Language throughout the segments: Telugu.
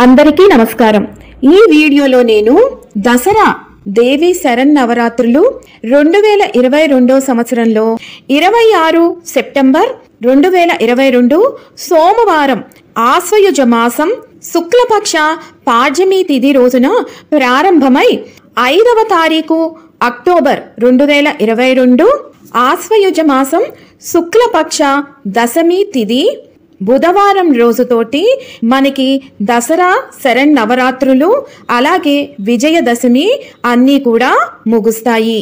అందరికీ నమస్కారం ఈ వీడియోలో నేను దసరా దేవి శరణ్ నవరాత్రులు రెండు వేల ఇరవై రెండో సంవత్సరంలో ఇరవై ఆరు సెప్టెంబర్ రెండు వేల ఇరవై రెండు సోమవారం ఆశ్వయుజ మాసం శుక్లపక్ష పాడ్యమి తిథి రోజున ప్రారంభమై ఐదవ తారీఖు అక్టోబర్ రెండు వేల ఇరవై రెండు ఆశ్వయుజ మాసం శుక్లపక్ష దశమి తిథి బుధవారం రోజుతోటి మనకి దసరా శరణ్ నవరాత్రులు అలాగే విజయదశమి అన్నీ కూడా ముగుస్తాయి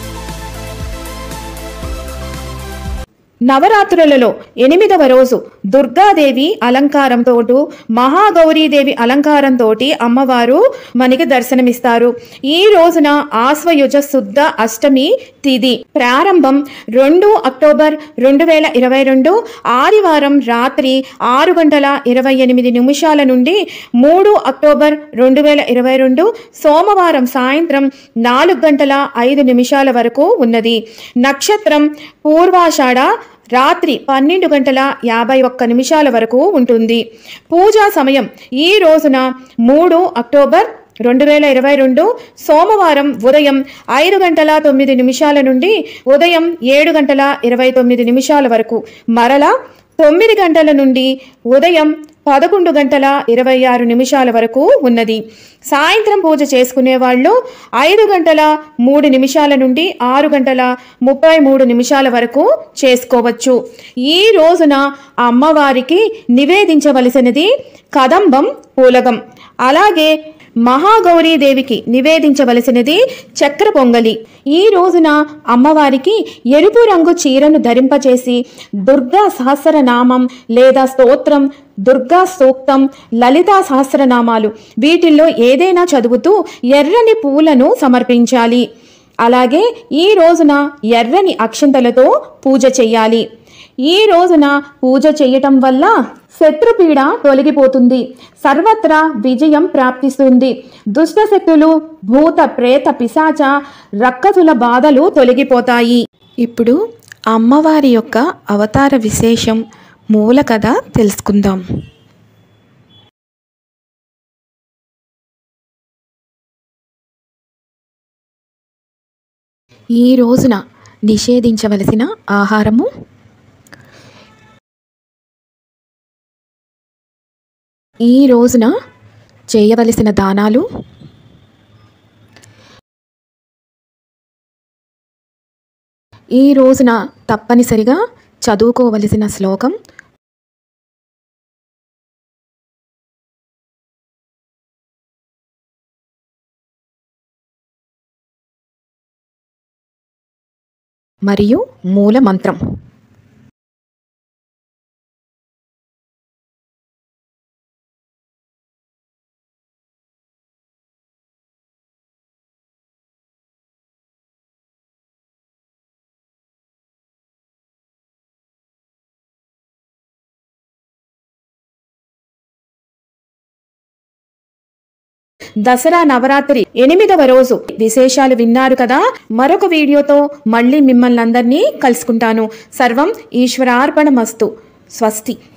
నవరాత్రులలో ఎనిమిదవ రోజు దుర్గాదేవి అలంకారంతో మహాగౌరీదేవి అలంకారంతో అమ్మవారు మనకి దర్శనమిస్తారు ఈ రోజున ఆశ్వయుజ శుద్ధ అష్టమి తిథి ప్రారంభం రెండు అక్టోబర్ రెండు వేల ఇరవై రెండు ఆదివారం రాత్రి ఆరు గంటల ఇరవై ఎనిమిది నిమిషాల నుండి మూడు అక్టోబర్ రెండు వేల ఇరవై రెండు సోమవారం సాయంత్రం నాలుగు గంటల ఐదు నిమిషాల వరకు ఉన్నది నక్షత్రం పూర్వాషాఢ రాత్రి పన్నెండు గంటల యాభై ఒక్క నిమిషాల వరకు ఉంటుంది పూజా సమయం ఈ రోజున మూడు అక్టోబర్ రెండు వేల ఇరవై రెండు సోమవారం ఉదయం ఐదు గంటల తొమ్మిది నిమిషాల నుండి ఉదయం ఏడు గంటల ఇరవై తొమ్మిది నిమిషాల వరకు మరలా తొమ్మిది గంటల నుండి ఉదయం పదకొండు గంటల ఇరవై ఆరు నిమిషాల వరకు ఉన్నది సాయంత్రం పూజ చేసుకునే వాళ్ళు ఐదు గంటల మూడు నిమిషాల నుండి ఆరు గంటల ముప్పై మూడు నిమిషాల వరకు చేసుకోవచ్చు ఈ రోజున అమ్మవారికి నివేదించవలసినది కదంబం పూలగం అలాగే మహాగౌరీదేవికి నివేదించవలసినది చక్ర పొంగలి ఈ రోజున అమ్మవారికి ఎరుపు రంగు చీరను ధరింపచేసి దుర్గా సహస్రనామం లేదా స్తోత్రం దుర్గా సూక్తం లలితా సహస్రనామాలు వీటిల్లో ఏదైనా చదువుతూ ఎర్రని పూలను సమర్పించాలి అలాగే ఈ రోజున ఎర్రని అక్షంతలతో పూజ చెయ్యాలి ఈ రోజున పూజ చేయటం వల్ల శత్రుపీడ తొలగిపోతుంది సర్వత్రా విజయం ప్రాప్తిస్తుంది దుష్టశక్తులు భూత ప్రేత పిశాచ రక్కసుల బాధలు తొలగిపోతాయి ఇప్పుడు అమ్మవారి యొక్క అవతార విశేషం మూల కథ తెలుసుకుందాం ఈ రోజున నిషేధించవలసిన ఆహారము ఈ రోజున చేయవలసిన దానాలు ఈ రోజున తప్పనిసరిగా చదువుకోవలసిన శ్లోకం మరియు మూల మంత్రం దసరా నవరాత్రి ఎనిమిదవ రోజు విశేషాలు విన్నారు కదా మరొక వీడియోతో మళ్ళీ మిమ్మల్ని అందరినీ కలుసుకుంటాను సర్వం ఈశ్వరార్పణమస్తు స్వస్తి